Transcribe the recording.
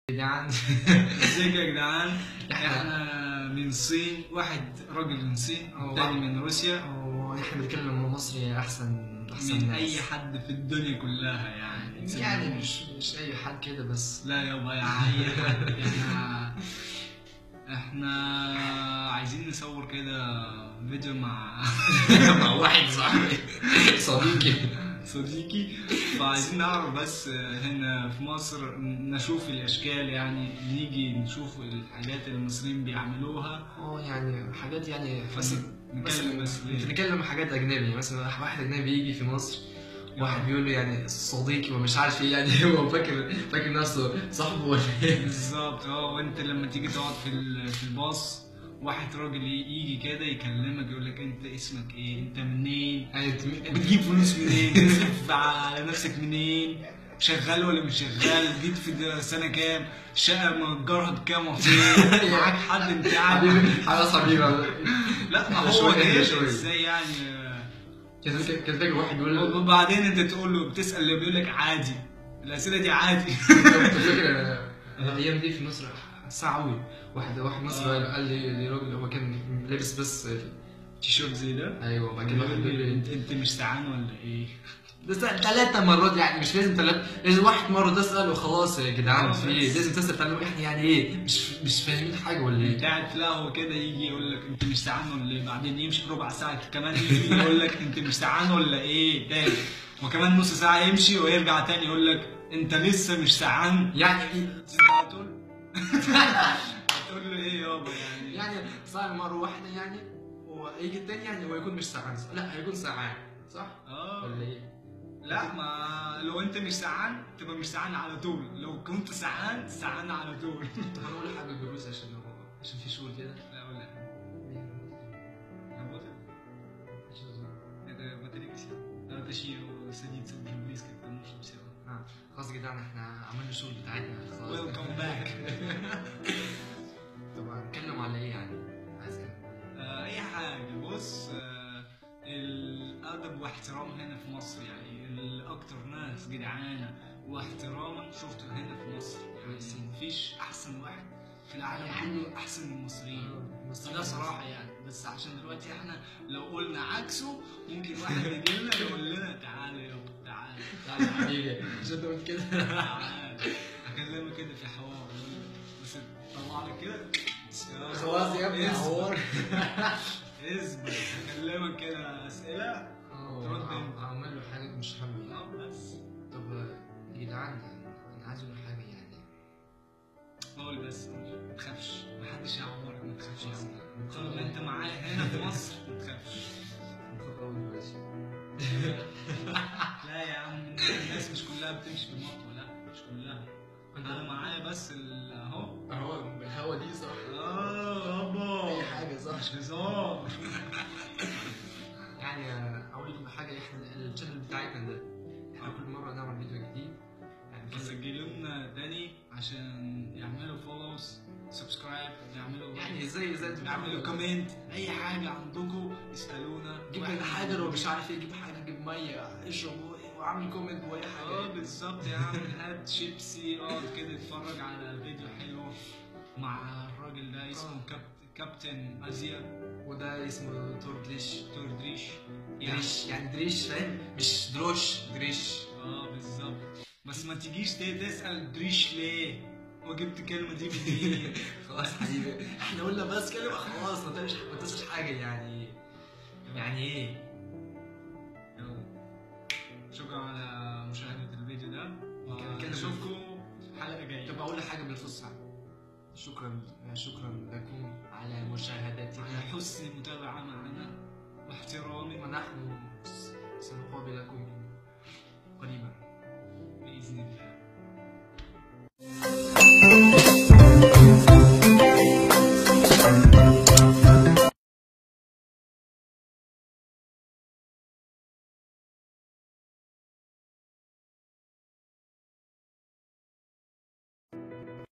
جدعان ازيك يا جدعان إحنا- احنا من الصين واحد راجل من الصين هو والتاني واحد- من روسيا واحنا بنتكلم مصري احسن احسن من ناس. اي حد في الدنيا كلها يعني يعني مش مش اي حد كده بس لا يابا يا اي حد احنا احنا عايزين نصور كده فيديو مع مع واحد صاحبي صديقي صديقي فعايزين نعرف بس هنا في مصر نشوف الاشكال يعني نيجي نشوف الحاجات اللي المصريين بيعملوها اه يعني حاجات يعني بس بس نتكلم بس ليه؟ نتكلم حاجات اجنبي مثلا واحد اجنبي يجي في مصر واحد بيقول له يعني صديقي ومش عارف ايه يعني هو فاكر فاكر نفسه صاحبه ولا ايه بالظبط اه وانت لما تيجي تقعد في ال- في الباص واحد راجل ي- يجي كده يكلمك يقول لك انت اسمك ايه انت منين يعني تم- بتجيب فلوس منين تصرف على نفسك منين شغال ولا مش شغال جيت في سنه كام شقه مأجرها بكام وفين معاك حد انت قاعد حبيبي خلاص حبيبي لا ما ده هو شوية، ده كده شوية. ازاي يعني كان كان فاكر واحد بيقول له وبعدين انت تقول له بتسال اللي بيقول لك عادي الاسئله دي عادي كنت فاكر الايام دي في مصر صعب واحد واحد مصري آه. قال لي لي راجل هو كان لابس بس تيشيرت زي ده ايوه بعد كده واحد بيقول لي انت انت مش سعان ولا ايه؟ بس ثلاثة مرات يعني مش لازم ثلاثة لازم واحد مرة تسأل وخلاص يا جدعان آه، في إيه؟ بس. لازم تسأل تعلم احنا يعني ايه مش مش فاهمين حاجة ولا انت ايه قاعد في القهوه كده يجي يقول لك انت مش سعان ولا ايه؟ بعدين يمشي ربع ساعه كمان يجي يقول لك انت مش سعان ولا ايه؟ تاني وكمان نص ساعه يمشي ويرجع تاني يقول لك انت لسه مش سعان يعني إيه؟ انت هتقول هتقول له ايه يابا يعني؟ يعني صار مرة واحدة يعني ويجي التاني يعني هو يكون مش سعان لا هيكون سعان صح؟ اه ولا ايه؟ لا ما لو انت مش سعان تبقى مش سعان على طول لو كنت سعان سعان على طول طب هنقول حاجة بالروسي عشان هو عشان في شغل كده لا ولا работает? Это батарейка Надо еще садиться близко к тому, чтобы все. آه. خلاص يا جدعان احنا عملنا الشغل بتاعتنا خلاص Welcome back. طبعا نتكلم على ايه يعني؟ عايز ايه؟ آه، أي حاجة بص آه، الأدب واحترام هنا في مصر يعني الأكتر ناس جدعانة واحتراما شفته هنا في مصر يعني مفيش أحسن واحد في العالم كله أحسن من المصريين ده صراحة يعني بس عشان دلوقتي احنا لو قلنا عكسه ممكن واحد يجي لنا يقول لنا تعالى يابا تعالى تعالى يا حبيبي مش انت قلت كده تعالى اكلمك كده في حوار بس طلع لك كده خلاص يا ابني اصبر حوار اصبر اكلمك كده اسئله ترد اه انت. عمل له حاجة مش حلوة اه بس طب يا جدعان انا عايز اقول حاجة يعني قول بس ما تخافش محدش يعورك ما تخافش يا عم خلاص طالما انت معايا هنا في مصر ما تخافش لا يا عم الناس مش كلها بتمشي بالمطوه لا مش كلها انا معايا بس ال- اهو هو الهوا دي صح اه يابا اي حاجة صح مش هزار يعني اقول لكم حاجة احنا الشانل بتاعتنا ده احنا كل مرة نعمل فيديو جديد يعني كده سجلوا لنا تاني عشان يعملوا فولوز سبسكرايب يعملوا يعني زي زي انتوا يعملوا كومنت اي حاجه عندكم اسالونا جيب وإحنا لنا حاجه لو مش عارف ايه جيب حاجه جيب ميه اشرب واعمل كومنت واي اه حاجه بالظبط يا عم هات شيبسي اقعد كده اتفرج على فيديو حلو مع الراجل ده اسمه آه. كاب... كابتن ازيا وده اسمه تورجليش توردريش يعني دريش يعني دريش فاهم مش دروش دريش اه بالظبط بس ما تجيش ت- تسال دريش ليه وجبت الكلمه دي منين خلاص حبيبي احنا قلنا بس كلمه خلاص ما تنساش ما تنساش حاجه يعني يعني ايه يلا. شكرا على مشاهدة الفيديو ده كده- نشوفكم حلقة جاية طب اقول لك حاجه بالفصحى شكرا شكرا لكم على مشاهدتنا على حسن المتابعة معنا واحترامي ونحن سنقابلكم قريبا بإذن الله